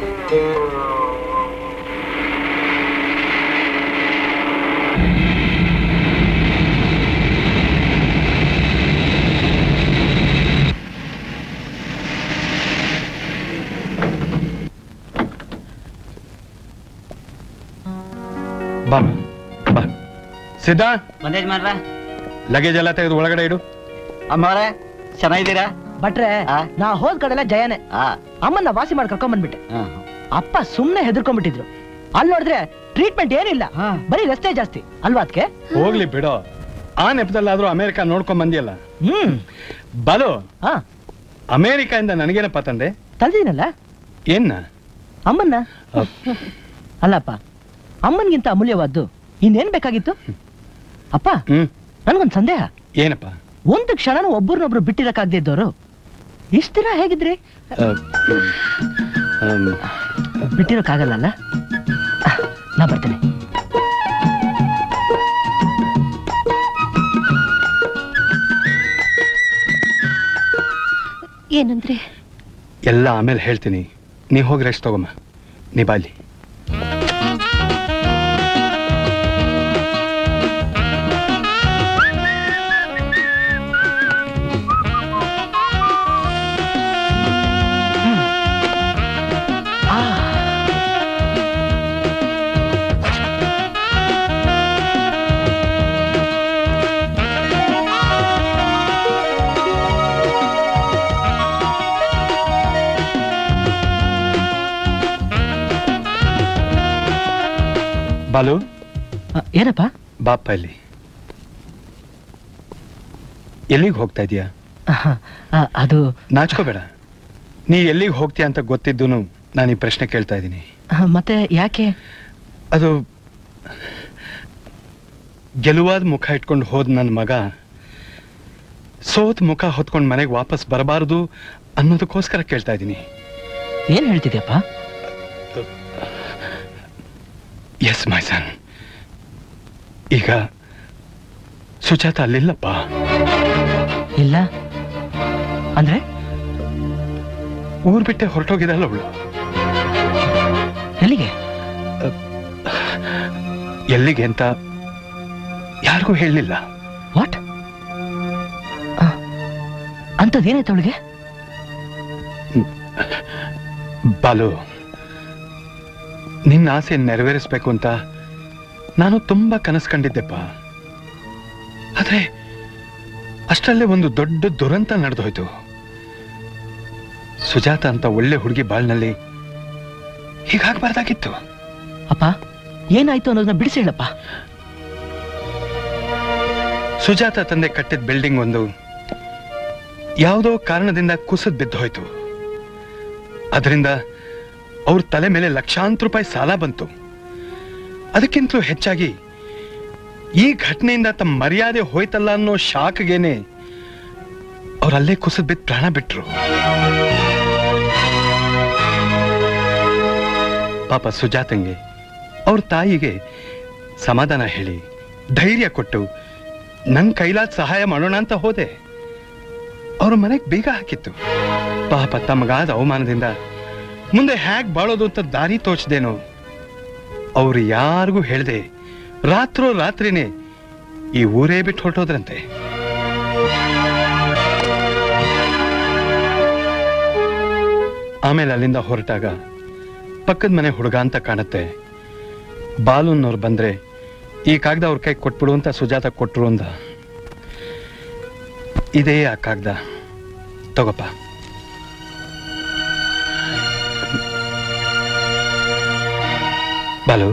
ಬಾ ಬಾ ಸಿದ್ಧ ಬಂದೇಜ್ ಮಾಡ್ರ ಲಗೇಜ್ ಎಲ್ಲ ತೆಗೆದು ಒಳಗಡೆ ಇಡು ಅಮ್ಮವ್ರೆ ಚೆನ್ನಾಗಿದ್ದೀರಾ ಭಟ್ರೆ ಆ? ನಾ ಹೋದ್ ಕಡೆಲ್ಲ ಜಯನೇ ಆ ಅಮ್ಮನ್ನ ವಾಸಿ ಮಾಡಿ ಕರ್ಕೊಂಡ್ ಬಂದ್ಬಿಟ್ಟೆ ಆ. ಅಪ್ಪ ಸುಮ್ನೆ ಹೆದರ್ಕೊಂಡ್ಬಿಟ್ಟಿದ್ರು ಅಲ್ಲಿ ನೋಡಿದ್ರೆ ಟ್ರೀಟ್ಮೆಂಟ್ ಏನಿಲ್ಲ ಹಾ. ಬರೀ ರಸ್ತೆ ಜಾಸ್ತಿ ಅಲ್ವಾ ಅದಕ್ಕೆ ಹೋಗ್ಲಿ ಬಿಡೋ ಆ ನೆಪದಲ್ಲಾದ್ರೂ ಅಮೆರಿಕ ನೋಡ್ಕೊಂಡ್ ಬಂದಿಯಲ್ಲ ಹ್ಮ್ ಬಲು ಹಾ ಅಮೆರಿಕದಿಂದ ನನಗೇನಪ್ಪ ತಂದೆ ತಲ್ದಿನಲ್ಲ ಏನ್ನ ಅಮ್ಮನ್ನ ಅಹ್, ಅಲ್ಲಪ್ಪ ಅಮ್ಮನ್ಗಿಂತ ಅಮೂಲ್ಯವಾದ್ದು ಇನ್ನೇನ್ ಬೇಕಾಗಿತ್ತು ಅಪ್ಪ ಹ್ಮ್ ನನ್ಗೊಂದ್ ಸಂದೇಹ ಏನಪ್ಪ ಒಂದು ಕ್ಷಣನೂ ಒಬ್ಬರನ್ನೊಬ್ರು ಬಿಟ್ಟಿರಕ್ಕಾಗದೇ ಇದ್ದವರು ಇಷ್ಟ ದಿನ ಹೇಗಿದ್ರಿ ಅಹ್, ಹ್ಮ್, ಬಿಟ್ಟಿರೋಕ್ಕಾಗಲ್ಲ ಅಲ್ಲ ಅಹ್, ನಾ ಬರ್ತೇನೆ ಏನಂದ್ರೆ ಎಲ್ಲ ಆಮೇಲೆ ಹೇಳ್ತೀನಿ ನೀ ಹೋಗಿ ರೆಸ್ಟ್ ತಗೊಮ್ಮ ನೀ ಬಾಲಿ ಬಾಲು ಅಹ್, ಏನಪ್ಪ ಬಾಪ ಇಲ್ಲಿ ಎಲ್ಲಿಗೆ ಹೋಗ್ತಾ ಇದೀಯಾ ಅಹ್, ಅಹ್, ಅದು ನಾಚ್ಕೋಬೇಡ ನೀ ಎಲ್ಲಿಗೆ ಹೋಗ್ತೀಯ ಅಂತ ಗೊತ್ತಿದ್ದು ನಾನು ಈ ಪ್ರಶ್ನೆ ಕೇಳ್ತಾ ಇದ್ದೀನಿ ಅಹ್, ಮತ್ತೆ ಯಾಕೆ ಅದು ಗೆಲುವಾದ ಮುಖ ಇಟ್ಕೊಂಡು ಹೋದ್ ನನ್ನ ಮಗ ಸೋತ್ ಮುಖ ಹೊತ್ಕೊಂಡು ಮನೆಗೆ ವಾಪಸ್ ಬರಬಾರದು ಅನ್ನೋದಕ್ಕೋಸ್ಕರ ಕೇಳ್ತಾ ಇದ್ದೀನಿ ಏನ್ ಹೇಳ್ತಿದ್ಯಪ್ಪ ಎಸ್ ಮೈ ಸನ್ ಈಗ ಸುಜಾತ ಅಲ್ಲಿಲ್ಲಪ್ಪ ಇಲ್ಲ ಅಂದ್ರೆ ಊರ್ ಬಿಟ್ಟೆ ಹೊರಟೋಗಿದಲ್ಲ ಅವಳು ಎಲ್ಲಿಗೆ ಎಲ್ಲಿಗೆ ಅಂತ ಯಾರಿಗೂ ಹೇಳಲಿಲ್ಲ ವಾಟ್ ಅಂಥದ್ದೇನಾಯ್ತು ಅವಳಿಗೆ ಬಾಲು ನಿನ್ನ ಆಸೆ ನೆರವೇರಿಸ್ಬೇಕು ಅಂತ ನಾನು ತುಂಬಾ ಕನಸು ಕಂಡಿದ್ದೆಪ್ಪ ಆದ್ರೆ ಅಷ್ಟರಲ್ಲೇ ಒಂದು ದೊಡ್ಡ ದುರಂತ ನಡೆದೋಯ್ತು ಸುಜಾತ ಅಂತ ಒಳ್ಳೆ ಹುಡುಗಿ ಬಾಳ್ನಲ್ಲಿ ಹೀಗಾಗಬಾರ್ದಾಗಿತ್ತು ಅಪ್ಪ ಏನಾಯ್ತು ಅನ್ನೋದನ್ನ ಬಿಡಿಸಿ ಹೇಳಪ್ಪ ಸುಜಾತ ತಂದೆ ಕಟ್ಟಿದ ಬಿಲ್ಡಿಂಗ್ ಒಂದು ಯಾವುದೋ ಕಾರಣದಿಂದ ಕುಸಿದ್ ಬಿದ್ದು ಹೋಯ್ತು ಅದರಿಂದ ಅವ್ರ ತಲೆ ಮೇಲೆ ಲಕ್ಷಾಂತರ ರೂಪಾಯಿ ಸಾಲ ಬಂತು ಅದಕ್ಕಿಂತಲೂ ಹೆಚ್ಚಾಗಿ ಈ ಘಟನೆಯಿಂದ ತಮ್ಮ ಮರ್ಯಾದೆ ಹೋಯ್ತಲ್ಲ ಅನ್ನೋ ಶಾಕ್ಗೇನೆ ಅವ್ರಲ್ಲೇ ಕುಸಿದ್ ಬಿದ್ದು ಪ್ರಾಣ ಬಿಟ್ರು ಪಾಪ ಸುಜಾತಂಗೆ ಅವ್ರ ತಾಯಿಗೆ ಸಮಾಧಾನ ಹೇಳಿ ಧೈರ್ಯ ಕೊಟ್ಟು ನನ್ ಕೈಲಾದ ಸಹಾಯ ಮಾಡೋಣ ಅಂತ ಹೋದೆ ಅವ್ರ ಮನೆಗೆ ಬೀಗ ಹಾಕಿತ್ತು ಪಾಪ ತಮಗಾದ ಅವಮಾನದಿಂದ ಮುಂದೆ ಹ್ಯಾಗ್ ಬಾಳೋದು ಅಂತ ದಾರಿ ತೋಚ್ದೇನೋ ಅವ್ರು ಯಾರಿಗೂ ಹೇಳ್ದೆ ರಾತ್ರೋ ರಾತ್ರಿನೇ ಈ ಊರೇ ಬಿಟ್ಟು ಹೊರಟೋದ್ರಂತೆ ಆಮೇಲೆ ಅಲ್ಲಿಂದ ಹೊರಟಾಗ ಪಕ್ಕದ ಮನೆ ಹುಡುಗ ಅಂತ ಕಾಣುತ್ತೆ ಬಾಲುನ್ನವ್ರು ಬಂದ್ರೆ ಈ ಕಾಗದ ಅವ್ರ ಕೈ ಕೊಟ್ಬಿಡು ಅಂತ ಸುಜಾತ ಕೊಟ್ರು ಅಂದ ಇದೇ ಆ ಕಾಗದ ತಗೋಪ್ಪ ಬಾಲು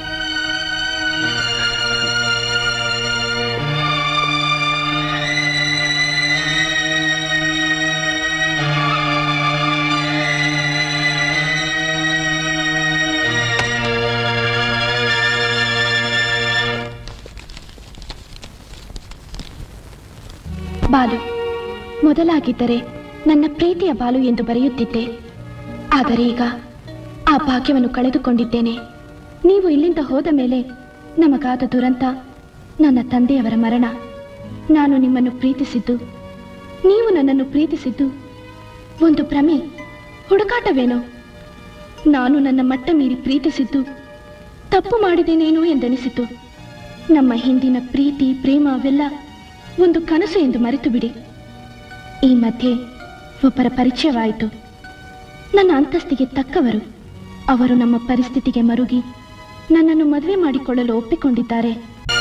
ಬಾಲು ಮೊದಲಾಗಿದ್ದರೆ ನನ್ನ ಪ್ರೀತಿಯ ಬಾಲು ಎಂದು ಬರೆಯುತ್ತಿದ್ದೆ ಆದರೆ ಈಗ ಆ ಭಾಗ್ಯವನ್ನು ಕಳೆದುಕೊಂಡಿದ್ದೇನೆ ನೀವು ಇಲ್ಲಿಂದ ಹೋದ ಮೇಲೆ ನಮಗಾದ ದುರಂತ ನನ್ನ ತಂದೆಯವರ ಮರಣ ನಾನು ನಿಮ್ಮನ್ನು ಪ್ರೀತಿಸಿದ್ದು ನೀವು ನನ್ನನ್ನು ಪ್ರೀತಿಸಿದ್ದು ಒಂದು ಭ್ರಮೆ ಹುಡುಕಾಟವೇನೋ ನಾನು ನನ್ನ ಮಟ್ಟ ಮೀರಿ ಪ್ರೀತಿಸಿದ್ದು ತಪ್ಪು ಮಾಡಿದ್ದೇನೇನೋ ಎಂದೆನಿಸಿತು ನಮ್ಮ ಹಿಂದಿನ ಪ್ರೀತಿ ಪ್ರೇಮ ಅವೆಲ್ಲ ಒಂದು ಕನಸು ಎಂದು ಮರೆತು ಬಿಡಿ ಈ ಮಧ್ಯೆ ಒಬ್ಬರ ಪರಿಚಯವಾಯಿತು ನನ್ನ ಅಂತಸ್ತಿಗೆ ತಕ್ಕವರು ಅವರು ನಮ್ಮ ಪರಿಸ್ಥಿತಿಗೆ ಮರುಗಿ ನನ್ನನ್ನು ಮದುವೆ ಮಾಡಿಕೊಳ್ಳಲು ಒಪ್ಪಿಕೊಂಡಿದ್ದಾರೆ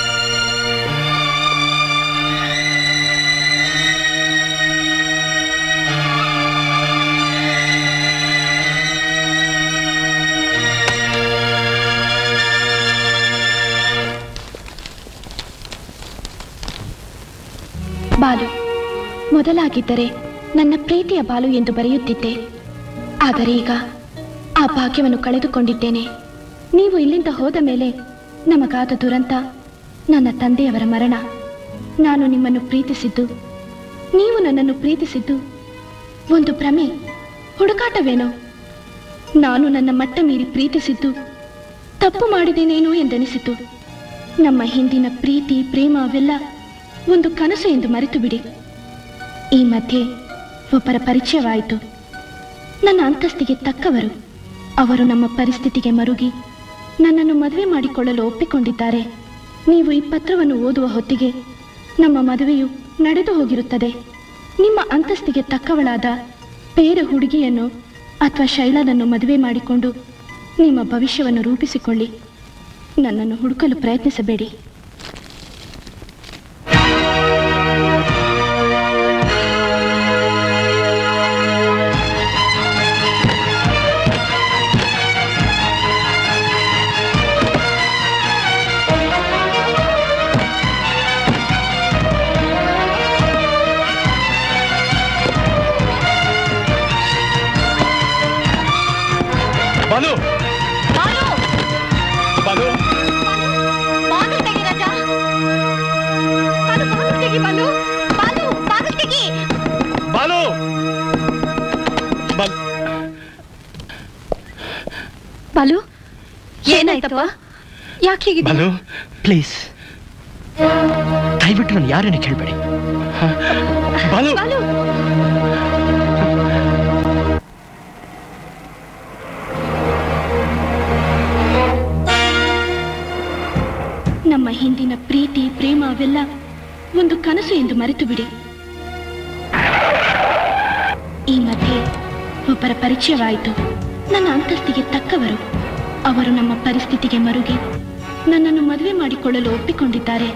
ಬಾಲು ಮೊದಲಾಗಿದ್ದರೆ ನನ್ನ ಪ್ರೀತಿಯ ಬಾಲು ಎಂದು ಬರೆಯುತ್ತಿದ್ದೆ ಆದರೆ ಈಗ ಆ ಭಾಗ್ಯವನ್ನು ಕಳೆದುಕೊಂಡಿದ್ದೇನೆ ನೀವು ಇಲ್ಲಿಂದ ಹೋದ ಮೇಲೆ ನಮಗಾದ ದುರಂತ ನನ್ನ ತಂದೆಯವರ ಮರಣ ನಾನು ನಿಮ್ಮನ್ನು ಪ್ರೀತಿಸಿದ್ದು ನೀವು ನನ್ನನ್ನು ಪ್ರೀತಿಸಿದ್ದು ಒಂದು ಭ್ರಮೆ ಹುಡುಕಾಟವೇನೋ ನಾನು ನನ್ನ ಮಟ್ಟ ಮೀರಿ ಪ್ರೀತಿಸಿದ್ದು ತಪ್ಪು ಮಾಡಿದ್ದೇನೇನೋ ಎಂದೆನಿಸಿತು ನಮ್ಮ ಹಿಂದಿನ ಪ್ರೀತಿ ಪ್ರೇಮ ಅವೆಲ್ಲ ಒಂದು ಕನಸು ಎಂದು ಮರೆತು ಬಿಡಿ ಈ ಮಧ್ಯೆ ಒಬ್ಬರ ಪರಿಚಯವಾಯಿತು ನನ್ನ ಅಂತಸ್ತಿಗೆ ತಕ್ಕವರು ಅವರು ನಮ್ಮ ಪರಿಸ್ಥಿತಿಗೆ ಮರುಗಿ ನನ್ನನ್ನು ಮದುವೆ ಮಾಡಿಕೊಳ್ಳಲು ಒಪ್ಪಿಕೊಂಡಿದ್ದಾರೆ ನೀವು ಈ ಪತ್ರವನ್ನು ಓದುವ ಹೊತ್ತಿಗೆ ನಮ್ಮ ಮದುವೆಯು ನಡೆದು ಹೋಗಿರುತ್ತದೆ ನಿಮ್ಮ ಅಂತಸ್ತಿಗೆ ತಕ್ಕವಳಾದ ಬೇರೆ ಹುಡುಗಿಯನ್ನು ಅಥವಾ ಶೈಲನನ್ನು ಮದುವೆ ಮಾಡಿಕೊಂಡು ನಿಮ್ಮ ಭವಿಷ್ಯವನ್ನು ರೂಪಿಸಿಕೊಳ್ಳಿ ನನ್ನನ್ನು ಹುಡುಕಲು ಪ್ರಯತ್ನಿಸಬೇಡಿ ಬಾಲು ಬಾಲು ಬಾಲು ಬಾಗಿಲು ತೆಗಿ ರಾಜ ಬಾಲು ಬಾಗಿಲು ತೆಗಿ ಬಾಲು ಬಾಲು ಬಾಗಿಲು ತೆಗಿ ಬಾಲು ಬಾಲ್ ಬಾಲು ಏನಾಯ್ತಪ್ಪ ಯಾಕೆ ಹೀಗಿದೆ ಬಾಲು ಪ್ಲೀಸ್ ದಯವಿಟ್ಟು ನಾನು ಯಾರನ್ನು ಕೇಳಬೇಡಿ ಬಾಲು ಬಾಲು ನಮ್ಮ ಹಿಂದಿನ ಪ್ರೀತಿ ಪ್ರೇಮ ಅವೆಲ್ಲ ಒಂದು ಕನಸು ಎಂದು ಮರೆತು ಬಿಡಿ ಈ ಮಧ್ಯೆ ಒಬ್ಬರ ಪರಿಚಯವಾಯಿತು ನನ್ನ ಅಂತಸ್ತಿಗೆ ತಕ್ಕವರು ಅವರು ನಮ್ಮ ಪರಿಸ್ಥಿತಿಗೆ ಮರುಗಿ ನನ್ನನ್ನು ಮದುವೆ ಮಾಡಿಕೊಳ್ಳಲು ಒಪ್ಪಿಕೊಂಡಿದ್ದಾರೆ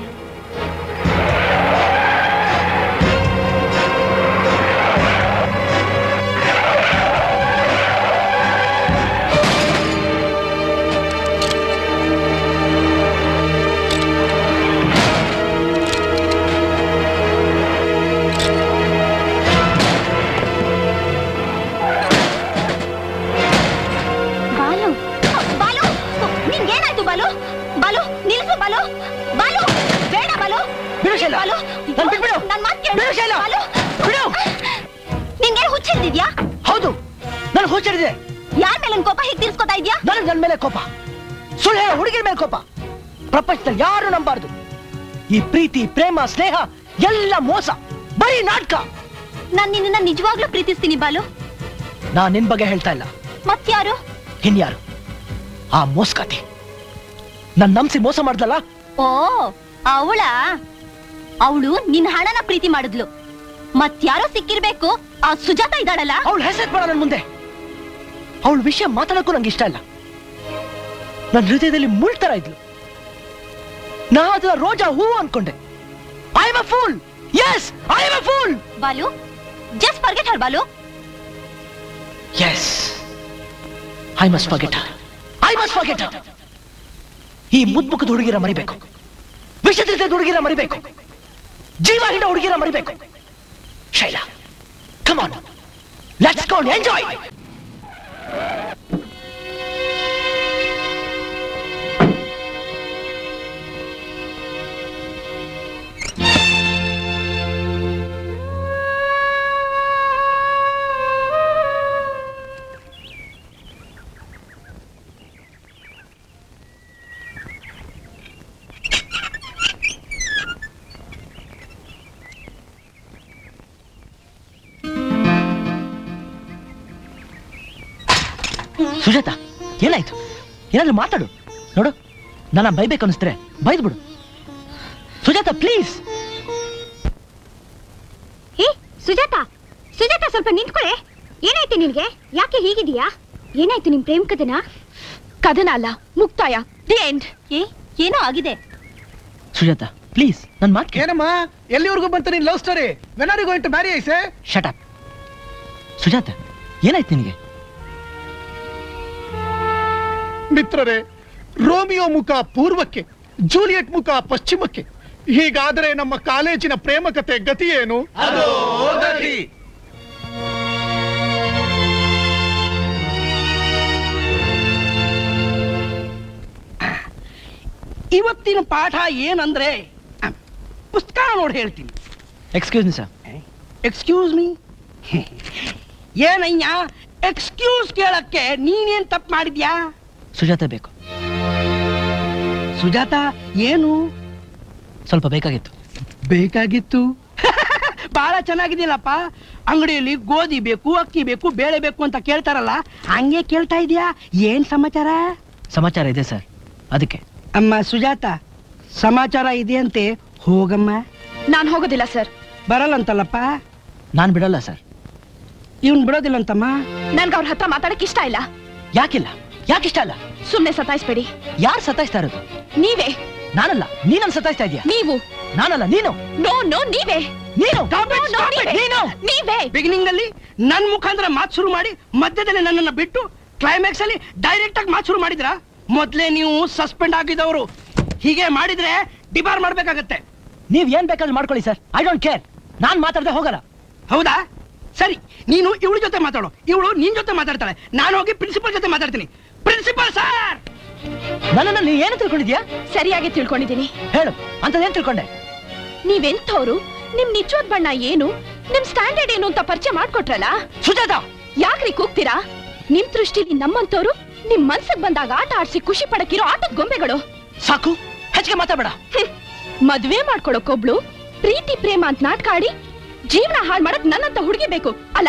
ಬಾಲು ಬಾಲು ನಿಂಗೇನಾಯ್ತು ಬಾಲು ಬಾಲು ನಿಲ್ಸು ಬಾಲು ಬಾಲು ಬೇಡ ಬಾಲು ಬಿಡು ಶೈಲ. ಬಾಲು ನನ್ ಬಿಟ್ಬಿಡು. ನನ್ ಮಾತ್ ಕೇಳು ಬಿಡು ಶೈಲ. ಬಾಲು ಬಿಡು. ನಿಂಗೆ ಹುಚ್ಚಿಲ್ದಿದ್ಯಾ ಹೌದು ನಾನು ಹುಚ್ಚಿಡಿದೆ ಯಾರ ಮೇಲೆ ಕೋಪ ಹೀಗೆ ತೀರ್ಸ್ಕೊತಾ ಇದ್ಯಾ ನನಗೆ ನನ್ನ ಮೇಲೆ ಕೋಪ ಸುಳ್ಳು ಹೇಳೋ ಹುಡುಗಿರ ಮೇಲೆ ಕೋಪ ಪ್ರಪಂಚದಲ್ಲಿ ಯಾರು ನಂಬಾರ್ದು ಈ ಪ್ರೀತಿ ಪ್ರೇಮ ಸ್ನೇಹ ಎಲ್ಲ ಮೋಸ ಬರೀ ನಾಟಕ ನಾನ್ ನಿನ್ನ ನಿಜವಾಗ್ಲೂ ಪ್ರೀತಿಸ್ತೀನಿ ಬಾಲು ನಾನ್ ನಿನ್ ಬಗ್ಗೆ ಹೇಳ್ತಾ ಇಲ್ಲ ಮತ್ಯಾರು ಇನ್ಯಾರು ಆ ಮೋಸ್ಕಾತಿ ನನ್ ನಂಬಿಸಿ ಮೋಸ ಮಾಡ್ದಲ್ಲ ಓ ಅವಳ ಅವಳು ನಿನ್ ಹಣನ ಪ್ರೀತಿ ಮಾಡಿದ್ಲು ಮತ್ಯಾರೋ ಸಿಕ್ಕಿರ್ಬೇಕು ಆ ಸುಜಾತ ಇದ್ದಾಳಲ್ಲ ಅವಳು ಹೆಸರು ಬೇಡ ನನ್ ಮುಂದೆ ಅವಳ ವಿಷಯ ಮಾತಾಡಕ್ಕೂ ನಂಗೆ ಇಷ್ಟ ಇಲ್ಲ ನನ್ನ ಹೃದಯದಲ್ಲಿ ಮುಳ್ತರ ಇದ್ಲು ನಾ ಅದನ್ನ ರೋಜಾ ಹೂವು ಅನ್ಕೊಂಡೆ I am a fool yes I am a fool Balu just forget her Balu yes I must forget I must forget ಈ ಮುದ್ಮುಖದ ಹುಡುಗಿರ ಮರಿಬೇಕು ವಿಷದ್ರಿತ ಹುಡುಗಿರ ಮರಿಬೇಕು ಜೀವ ಹಿಂಡ ಹುಡುಗಿರ ಮರಿಬೇಕು Shaila come on let's go enjoy Sujata ಏನಾಯ್ತು ಏನಾದ್ರೂ ಮಾತಾಡು ನೋಡು ನನ್ನ ಬೈಬೇಕು ಅನಿಸ್ತಾರೆ ಬೈದ್ ಬಿಡು ಸುಜಾತ ಪ್ಲೀಸ್ ಏ ಸುಜಾತ ಸುಜಾತ ಸ್ವಲ್ಪ ನಿಂತ್ಕೊಳ್ಳೆ ಏನಾಯ್ತು ನಿನ್ಗೆ ಯಾಕೆ ಹೀಗಿದೀಯಾ ಏನಾಯ್ತು ನಿಮ್ ಪ್ರೇಮ್ ಕದನ ಕದನ ಅಲ್ಲ ಮುಕ್ತಾಯ ದಿ ಎಂಡ್ ಏ ಏನೋ ಆಗಿದೆ ಸುಜಾತ ಪ್ಲೀಸ್ ನನ್ನ ಮಾತು ಏನಮ್ಮ ಎಲ್ಲಿವರೆಗೂ ಬಂತು ನಿನ್ love story when are you going to marry I say shut up Sujata ಏನಾಯ್ತು ನಿನಗೆ ಮಿತ್ರರೇ ರೋಮಿಯೋ ಮುಖ ಪೂರ್ವಕ್ಕೆ ಜೂಲಿಯಟ್ ಮುಖ ಪಶ್ಚಿಮಕ್ಕೆ ಹೀಗಾದರೆ ನಮ್ಮ ಕಾಲೇಜಿನ ಪ್ರೇಮ ಕತೆ ಗತಿ ಏನು ಇವತ್ತಿನ ಪಾಠ ಏನಂದ್ರೆ ಅಹ್, ಪುಸ್ತಕ ನೋಡಿ ಹೇಳ್ತೀನಿ excuse me sir excuse me ಏನಯ್ಯ ಎಕ್ಸ್ಕ್ಯೂಸ್ ಕೇಳಕ್ಕೆ ನೀನೇನ್ ತಪ್ಪು ಮಾಡಿದ್ಯಾ ಸುಜಾತ ಬೇಕು ಸುಜಾತ ಏನು ಸ್ವಲ್ಪ ಬೇಕಾಗಿತ್ತು ಬೇಕಾಗಿತ್ತು ಬಹಳ ಚೆನ್ನಾಗಿದೆಯಲ್ಲಪ್ಪ ಅಂಗಡಿಯಲ್ಲಿ ಗೋಧಿ ಬೇಕು ಅಕ್ಕಿ ಬೇಕು ಬೇಳೆ ಬೇಕು ಅಂತ ಕೇಳ್ತಾರಲ್ಲ ಹಂಗೆ ಕೇಳ್ತಾ ಇದೀಯಾ ಏನ್ ಸಮಾಚಾರ ಸಮಾಚಾರ ಇದೆ ಸರ್ ಅದಕ್ಕೆ ಅಮ್ಮ ಸುಜಾತ ಸಮಾಚಾರ ಇದೆಯಂತೆ ಹೋಗಮ್ಮ ನಾನು ಹೋಗೋದಿಲ್ಲ ಸರ್ ಬರಲ್ಲಂತಲ್ಲಪ್ಪ ನಾನು ಬಿಡಲ್ಲ ಸರ್ ಇವನ್ ಬಿಡೋದಿಲ್ಲಂತಮ್ಮ ನನ್ಗೆ ಅವ್ರ ಹತ್ರ ಮಾತಾಡಕ್ ಇಷ್ಟ ಇಲ್ಲ ಯಾಕಿಲ್ಲ ಯಾಕಿಷ್ಟ ಅಲ್ಲ ಸುಮ್ನೆ ಸತಾಯಿಸ್ಬೇಡಿ ಯಾರು ಸತಾಯಿಸ್ತಾ ಇರೋದು ನೀವೇ ನಾನಲ್ಲ ನೀನನ್ನು ಸತಾಯಿಸ್ತಾ ಇದೀಯ ನೀವು ನಾನಲ್ಲ ನೀನು ನೋ ನೋ ನೀವೇ ನೀನು Stop it, stop it. ನೀನು ನೀವೇ ಬಿಗಿನಿಂಗ್ ಅಲ್ಲಿ ನನ್ ಮುಖಾಂತರ ಮಾತು ಶುರು ಮಾಡಿ ಮಧ್ಯದಲ್ಲಿ ನನ್ನನ್ನ ಬಿಟ್ಟು ಕ್ಲೈಮ್ಯಾಕ್ಸ್ ಅಲ್ಲಿ ಡೈರೆಕ್ಟ್ ಆಗಿ ಮಾತು ಶುರು ಮಾಡಿದ್ರ ಮೊದ್ಲೇ ನೀವು ಸಸ್ಪೆಂಡ್ ಆಗಿದ್ದವರು ಹೀಗೆ ಮಾಡಿದ್ರೆ ಡಿಬಾರ್ ಮಾಡ್ಬೇಕಾಗತ್ತೆ ನೀವ್ ಏನ್ ಬೇಕಾದ್ರೂ ಮಾಡ್ಕೊಳ್ಳಿ ಸರ್ ಐ ಡೋಂಟ್ ಕೇರ್ ನಾನ್ ಮಾತಾಡದೆ ಹೋಗಲ್ಲ ಹೌದಾ ಸರಿ ನೀನು ಇವಳ ಜೊತೆ ಮಾತಾಡು ಇವಳು ನಿನ್ ಜೊತೆ ಮಾತಾಡ್ತಾಳೆ ನಾನು ಹೋಗಿ ಪ್ರಿನ್ಸಿಪಲ್ ಜೊತೆ ಮಾತಾಡ್ತೀನಿ ಪ್ರಿನ್ಸಿಪಲ್ ಸರ್ ನನ್ನನ್ನ ನೀ ಏನು ತಿಳ್ಕೊಂಡಿದ್ಯಾ ಸರಿಯಾಗಿ ತಿಳ್ಕೊಂಡಿದ್ದೀನಿ ಹೇಳು ಅಂತದೇನ್ ತಿಳ್ಕೊಂಡೆ ನೀವೆಂಥವ್ರು ನಿಮ್ ನಿಜವಾದ ಬಣ್ಣ ಏನು ನಿಮ್ ಸ್ಟ್ಯಾಂಡರ್ಡ್ ಏನು ಅಂತ ಪರಿಚಯ ಮಾಡ್ಕೊಟ್ರಲ್ಲ ಸುಜಾತ ಯಾಕ್ರಿ ಕೂಗ್ತೀರಾ ನಿಮ್ ದೃಷ್ಟಿಲಿ ನಮ್ಮಂತವ್ರು ನಿಮ್ ಮನ್ಸಿಗೆ ಬಂದಾಗ ಆಟ ಆಡ್ಸಿ ಖುಷಿ ಪಡಕಿರೋ ಆಟದ ಗೊಂಬೆಗಳು ಸಾಕು ಹೆಚ್ಚಿಗೆ ಮಾತಾಡಬೇಡ ಹ್ಮ್. ಮದ್ವೆ ಮಾಡ್ಕೊಳಕ್ಕೊಬ್ಳು ಪ್ರೀತಿ ಪ್ರೇಮ ಅಂತ ನಾಟಕ ಆಡಿ ಜೀವನ ಹಾಳು ಮಾಡಕ್ ನನ್ನಂತ ಹುಡುಗಿ ಬೇಕು ಅಲ್ಲ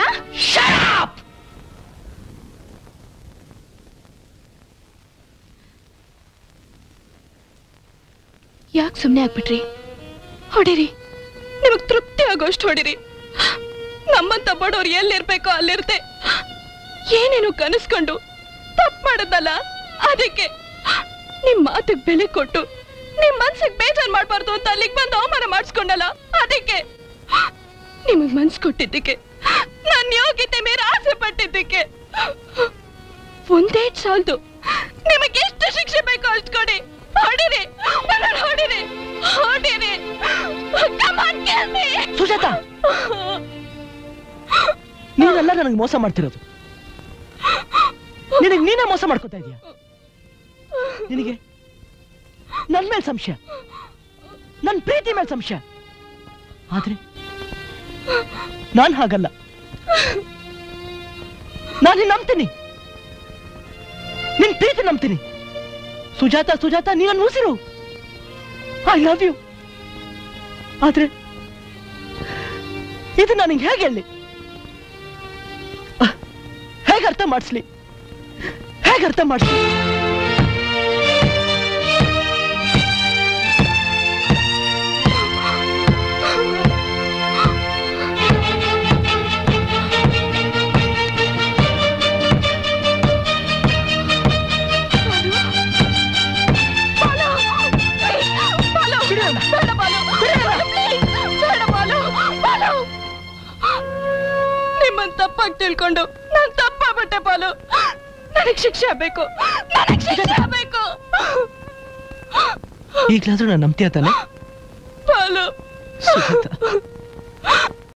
ಯಾಕೆ ಸುಮ್ನೆ ಆಗ್ಬಿಟ್ರಿ ಹೊಡಿರಿ ನಿಮಗ್ ತೃಪ್ತಿ ಆಗೋಷ್ಟು ಹೊಡಿರಿ ನಮ್ಮಂತ ಬಡವ್ರು ಎಲ್ಲಿರ್ಬೇಕೋ ಅಲ್ಲಿರ್ತೆ ಏನೇನು ಕನಸ್ಕೊಂಡು ತಪ್ಪು ಮಾಡದಲ್ಲ ಅದಕ್ಕೆ ನಿಮ್ ಮಾತಿಗೆ ಬೆಲೆ ಕೊಟ್ಟು ನಿಮ್ ಮನ್ಸಿಗೆ ಬೇಜಾರ್ ಮಾಡ್ಬಾರ್ದು ಅಂತ ಅಲ್ಲಿಗೆ ಬಂದು ಅವಮಾನ ಮಾಡಿಸ್ಕೊಂಡಲ್ಲ ಅದಕ್ಕೆ ನಿಮಗ್ ಮನ್ಸ್ ಕೊಟ್ಟಿದ್ದಕ್ಕೆ ನಾನ್ ಯೋಗ್ಯತೆ ಮೇಲೆ ಆಸೆ ಪಟ್ಟಿದ್ದಕ್ಕೆ ಒಂದೇ ಸಾಲ್ದು ನಿಮಗೆ ಎಷ್ಟು ಶಿಕ್ಷೆ ಬೇಕೋ ಅಷ್ಟು ಕೊಡಿ ಹೊಡಿರಿ ನನ್ನನ್ನ ಹೊಡಿರಿ ಹೊಡಿರಿ Come on, kill me. Sujata ನೀನೆಲ್ಲ ನನಗೆ ಮೋಸ ಮಾಡ್ತಿರೋದು ನಿನಗೆ ನೀನೇ ಮೋಸ ಮಾಡ್ಕೊತಾ ಇದೀಯ ನಿನಗೆ ನನ್ ಮೇಲೆ ಸಂಶಯ ನನ್ ಪ್ರೀತಿ ಮೇಲೆ ಸಂಶಯ ಆದ್ರೆ ನಾನ್ ಹಾಗಲ್ಲ ನಾನು ನಿನ್ನ ನಂಬ್ತೀನಿ ನಿನ್ ಪ್ರೀತಿ ನಂಬ್ತೀನಿ ಸುಜಾತ ಸುಜಾತ ನೀನನ್ನು ಉಸಿರು ಐ ಲವ್ ಯು ಆದ್ರೆ ಇದು ನನಗೆ ಹೇಗೆ ಹೇಳಿ ಹೇಗೆ ಅರ್ಥ ಮಾಡಿಸ್ಲಿ ಹೇಗೆ ಅರ್ಥ ಮಾಡಿಸ್ಲಿ ನಿಮ್ಮನ್ ತಪ್ಪಾಗಿ ತಿಳ್ಕೊಂಡು ನಾನ್ ತಪ್ಪಾಗ್ಬಿಟ್ಟೆ ಪಾಲು ನನಗ್ ಶಿಕ್ಷೆ ಆಗ್ಬೇಕು ನನಗ್ ಶಿಕ್ಷೆ ಆಗ್ಬೇಕು ಈಗಲಾದ್ರೂ ನಾನು ನಂಬ್ತೀಯ ತಾನೆ ಪಾಲು ಸುಜಾತ